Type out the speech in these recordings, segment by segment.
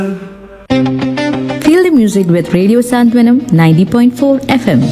Feel the music with Radio Santwanam 90.4 FM.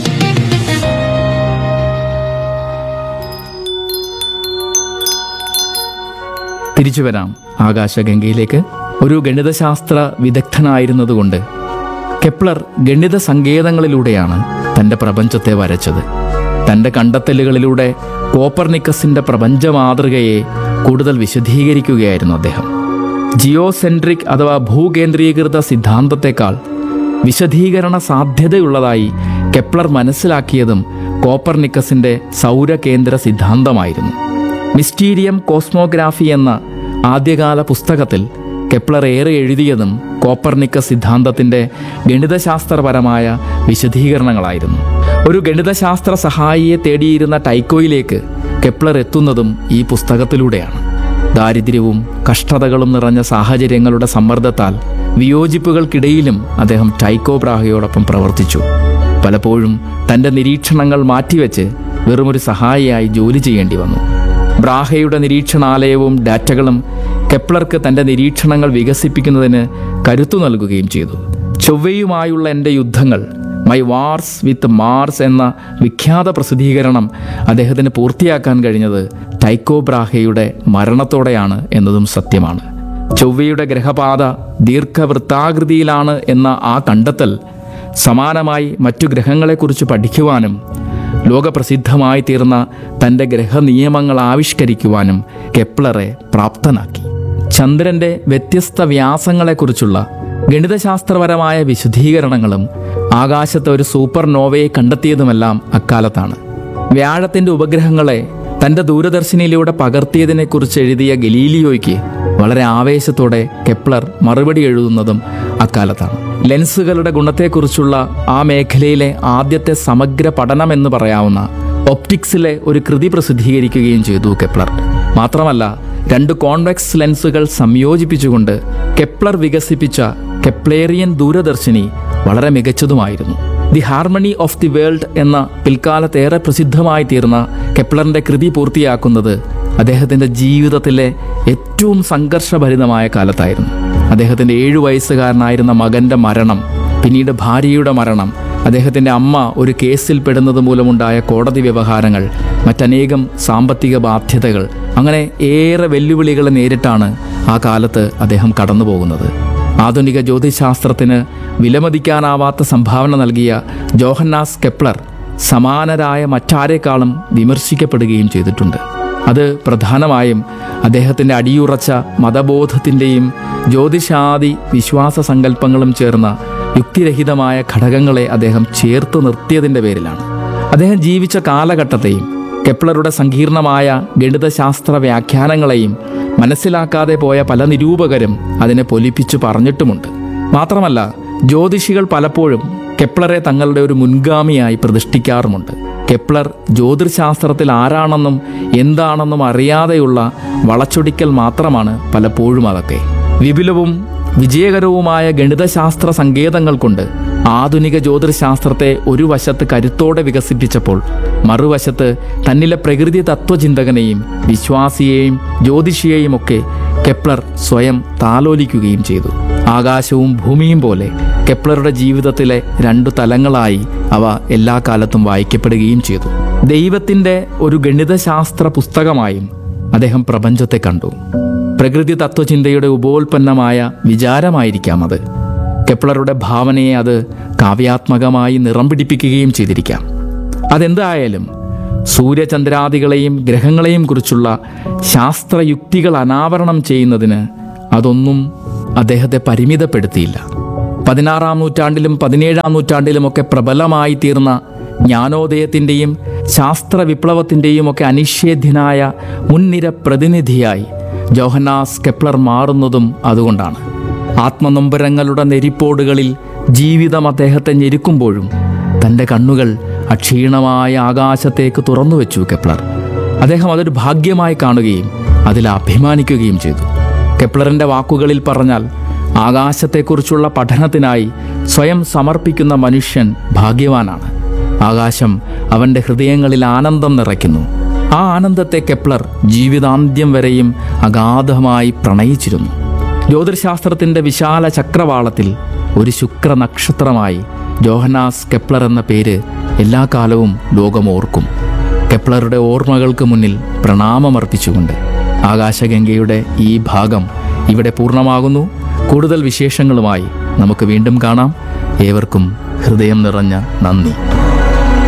തിരിച്ചു വരാം ആകാശഗംഗയിലേക്ക് ഒരു ഗണിതശാസ്ത്ര വിദഗ്ധനായിരുന്നതുകൊണ്ട് കെപ്ലർ ഗണിത സങ്കേതങ്ങളിലൂടെയാണ് തൻ്റെ പ്രപഞ്ചത്തെ വരച്ചത് തൻ്റെ കണ്ടെത്തലുകളിലൂടെ കോപ്പർനിക്കസിൻ്റെ പ്രപഞ്ച മാതൃകയെ കൂടുതൽ വിശദീകരിക്കുകയായിരുന്നു അദ്ദേഹം ജിയോസെൻട്രിക് അഥവാ ഭൂകേന്ദ്രീകൃത സിദ്ധാന്തത്തെക്കാൾ വിശദീകരണ സാധ്യതയുള്ളതായി കെപ്ലർ മനസ്സിലാക്കിയതും കോപ്പർനിക്കസിൻ്റെ സൗരകേന്ദ്ര സിദ്ധാന്തമായിരുന്നു മിസ്റ്റീരിയം കോസ്മോഗ്രാഫി എന്ന ആദ്യകാല പുസ്തകത്തിൽ കെപ്ലർ ഏറെ എഴുതിയതും കോപ്പർനിക്കസ് സിദ്ധാന്തത്തിൻ്റെ ഗണിതശാസ്ത്രപരമായ വിശദീകരണങ്ങളായിരുന്നു ഒരു ഗണിതശാസ്ത്ര സഹായിയെ തേടിയിരുന്ന ടൈക്കോയിലേക്ക് കെപ്ലർ എത്തുന്നതും ഈ പുസ്തകത്തിലൂടെയാണ് ദാരിദ്ര്യവും കഷ്ടതകളും നിറഞ്ഞ സാഹചര്യങ്ങളുടെ സമ്മർദ്ദത്താൽ വിയോജിപ്പുകൾക്കിടയിലും അദ്ദേഹം ടൈക്കോ ബ്രാഹയോടൊപ്പം പ്രവർത്തിച്ചു പലപ്പോഴും തൻ്റെ നിരീക്ഷണങ്ങൾ മാറ്റിവെച്ച് വെറുമൊരു സഹായിയായി ജോലി ചെയ്യേണ്ടി വന്നു ബ്രാഹയുടെ നിരീക്ഷണാലയവും ഡാറ്റകളും കെപ്ലർക്ക് തൻ്റെ നിരീക്ഷണങ്ങൾ വികസിപ്പിക്കുന്നതിന് കരുത്തു നൽകുകയും ചെയ്തു ചൊവ്വയുമായുള്ള എൻ്റെ യുദ്ധങ്ങൾ മൈ വാർസ് വിത്ത് മാർസ് എന്ന വിഖ്യാത പ്രസിദ്ധീകരണം അദ്ദേഹത്തിന് പൂർത്തിയാക്കാൻ കഴിഞ്ഞത് ടൈക്കോ ബ്രാഹയുടെ മരണത്തോടെയാണ് എന്നതും സത്യമാണ് ചൊവ്വയുടെ ഗ്രഹപാത ദീർഘവൃത്താകൃതിയിലാണ് എന്ന ആ കണ്ടെത്തൽ സമാനമായി മറ്റു ഗ്രഹങ്ങളെക്കുറിച്ച് പഠിക്കുവാനും ലോകപ്രസിദ്ധമായി തീർന്ന തൻ്റെ ഗ്രഹനിയമങ്ങൾ ആവിഷ്കരിക്കുവാനും കെപ്ലറെ പ്രാപ്തനാക്കി ചന്ദ്രൻ്റെ വ്യത്യസ്ത വ്യാസങ്ങളെക്കുറിച്ചുള്ള ഗണിതശാസ്ത്രപരമായ വിശദീകരണങ്ങളും ആകാശത്ത് ഒരു സൂപ്പർ നോവയെ കണ്ടെത്തിയതുമെല്ലാം അക്കാലത്താണ് വ്യാഴത്തിൻ്റെ ഉപഗ്രഹങ്ങളെ തൻ്റെ ദൂരദർശിനിയിലൂടെ പകർത്തിയതിനെക്കുറിച്ച് എഴുതിയ ഗലീലിയോയ്ക്ക് വളരെ ആവേശത്തോടെ കെപ്ലർ മറുപടി എഴുതുന്നതും അക്കാലത്താണ് ലെൻസുകളുടെ ഗുണത്തെക്കുറിച്ചുള്ള ആ മേഖലയിലെ ആദ്യത്തെ സമഗ്ര പഠനം എന്ന് പറയാവുന്ന ഒപ്റ്റിക്സിലെ ഒരു കൃതി പ്രസിദ്ധീകരിക്കുകയും ചെയ്തു കെപ്ലർ മാത്രമല്ല രണ്ട് കോൺവെക്സ് ലെൻസുകൾ സംയോജിപ്പിച്ചുകൊണ്ട് കെപ്ലർ വികസിപ്പിച്ച കെപ്ലേറിയൻ ദൂരദർശിനി വളരെ മികച്ചതുമായിരുന്നു the harmony of the world എന്ന പിൽക്കാലത്ത് ഏറെ പ്രസിദ്ധമായി തീർന്ന കെപ്ലറിന്റെ കൃതി പൂർത്തിയാക്കുന്നത് അദ്ദേഹത്തിന്റെ ജീവിതത്തിലെ ഏറ്റവും സംഘർഷഭരിതമായ കാലത്തായിരുന്നു അദ്ദേഹത്തിന്റെ ഏഴു വയസ്സുകാരനായിരുന്ന മകന്റെ മരണം പിന്നീട് ഭാര്യയുടെ മരണം അദ്ദേഹത്തിന്റെ അമ്മ ഒരു കേസിൽ പെടുന്നത് മൂലമുണ്ടായ കോടതി വ്യവഹാരങ്ങൾ മറ്റനേകം സാമ്പത്തിക ബാധ്യതകൾ അങ്ങനെ ഏറെ വെല്ലുവിളികളെ നേരിട്ടാണ് ആ കാലത്ത് അദ്ദേഹം കടന്നു പോകുന്നത് ആധുനിക ജ്യോതിശാസ്ത്രത്തിന് വിലമതിക്കാനാവാത്ത സംഭാവന നൽകിയ ജോഹന്നാസ് കെപ്ലർ സമാനരായ മറ്റാരെക്കാളും വിമർശിക്കപ്പെടുകയും ചെയ്തിട്ടുണ്ട് അത് പ്രധാനമായും അദ്ദേഹത്തിൻ്റെ അടിയുറച്ച മതബോധത്തിൻ്റെയും ജ്യോതിഷാദി വിശ്വാസ സങ്കല്പങ്ങളും ചേർന്ന യുക്തിരഹിതമായ ഘടകങ്ങളെ അദ്ദേഹം ചേർത്ത് നിർത്തിയതിൻ്റെ പേരിലാണ് അദ്ദേഹം ജീവിച്ച കാലഘട്ടത്തെയും കെപ്ലറുടെ സങ്കീർണമായ ഗണിതശാസ്ത്ര വ്യാഖ്യാനങ്ങളെയും മനസ്സിലാക്കാതെ പോയ പല നിരൂപകരും അതിനെ പൊലിപ്പിച്ചു പറഞ്ഞിട്ടുമുണ്ട് മാത്രമല്ല ജ്യോതിഷികൾ പലപ്പോഴും കെപ്ലറെ തങ്ങളുടെ ഒരു മുൻഗാമിയായി പ്രതിഷ്ഠിക്കാറുമുണ്ട് കെപ്ലർ ജ്യോതിശാസ്ത്രത്തിൽ ആരാണെന്നും എന്താണെന്നും അറിയാതെയുള്ള വളച്ചൊടിക്കൽ മാത്രമാണ് പലപ്പോഴും അതൊക്കെ വിപുലവും വിജയകരവുമായ ഗണിതശാസ്ത്ര സങ്കേതങ്ങൾ കൊണ്ട് ആധുനിക ജ്യോതിശാസ്ത്രത്തെ ഒരു വശത്ത് കരുത്തോടെ വികസിപ്പിച്ചപ്പോൾ മറുവശത്ത് തന്നിലെ പ്രകൃതി തത്വചിന്തകനെയും വിശ്വാസിയെയും ജ്യോതിഷിയെയും ഒക്കെ കെപ്ലർ സ്വയം താലോലിക്കുകയും ചെയ്തു ആകാശവും ഭൂമിയും പോലെ കെപ്ലറുടെ ജീവിതത്തിലെ രണ്ടു തലങ്ങളായി അവ എല്ലാ കാലത്തും വായിക്കപ്പെടുകയും ചെയ്തു ദൈവത്തിൻ്റെ ഒരു ഗണിതശാസ്ത്ര പുസ്തകമായും അദ്ദേഹം പ്രപഞ്ചത്തെ കണ്ടു പ്രകൃതി തത്വചിന്തയുടെ ഉപോൽപ്പന്നമായ വിചാരമായിരിക്കാം അത് കെപ്ലറുടെ ഭാവനയെ അത് കാവ്യാത്മകമായി നിറം പിടിപ്പിക്കുകയും ചെയ്തിരിക്കാം അതെന്തായാലും സൂര്യചന്ദ്രാദികളെയും ഗ്രഹങ്ങളെയും കുറിച്ചുള്ള ശാസ്ത്രയുക്തികൾ അനാവരണം ചെയ്യുന്നതിന് അതൊന്നും അദ്ദേഹത്തെ പരിമിതപ്പെടുത്തിയില്ല പതിനാറാം നൂറ്റാണ്ടിലും പതിനേഴാം നൂറ്റാണ്ടിലുമൊക്കെ പ്രബലമായി തീർന്ന ജ്ഞാനോദയത്തിൻ്റെയും ശാസ്ത്ര വിപ്ലവത്തിൻ്റെയും ഒക്കെ അനിഷേധ്യനായ മുൻനിര പ്രതിനിധിയായി ജോഹന്നാസ് കെപ്ലർ മാറുന്നതും അതുകൊണ്ടാണ് ആത്മനൊമ്പരങ്ങളുടെ നെരിപ്പോടുകളിൽ ജീവിതം അദ്ദേഹത്തെ ഞെരുക്കുമ്പോഴും തൻ്റെ കണ്ണുകൾ അക്ഷീണമായ ആകാശത്തേക്ക് തുറന്നു വെച്ചു കെപ്ലർ അദ്ദേഹം അതൊരു ഭാഗ്യമായി കാണുകയും അതിൽ അഭിമാനിക്കുകയും ചെയ്തു കെപ്ലറിൻ്റെ വാക്കുകളിൽ പറഞ്ഞാൽ ആകാശത്തെക്കുറിച്ചുള്ള പഠനത്തിനായി സ്വയം സമർപ്പിക്കുന്ന മനുഷ്യൻ ഭാഗ്യവാനാണ് ആകാശം അവൻ്റെ ഹൃദയങ്ങളിൽ ആനന്ദം നിറയ്ക്കുന്നു ആ ആനന്ദത്തെ കെപ്ലർ ജീവിതാന്ത്യം വരെയും അഗാധമായി പ്രണയിച്ചിരുന്നു ജ്യോതിശാസ്ത്രത്തിൻ്റെ വിശാല ചക്രവാളത്തിൽ ഒരു ശുക്ര നക്ഷത്രമായി ജോഹനാസ് കെപ്ലർ എന്ന പേര് എല്ലാ കാലവും ലോകം ഓർക്കും കെപ്ലറുടെ ഓർമ്മകൾക്ക് മുന്നിൽ പ്രണാമമർപ്പിച്ചുകൊണ്ട് ആകാശഗംഗയുടെ ഈ ഭാഗം ഇവിടെ പൂർണ്ണമാകുന്നു കൂടുതൽ വിശേഷങ്ങളുമായി നമുക്ക് വീണ്ടും കാണാം ഏവർക്കും ഹൃദയം നിറഞ്ഞ നന്ദി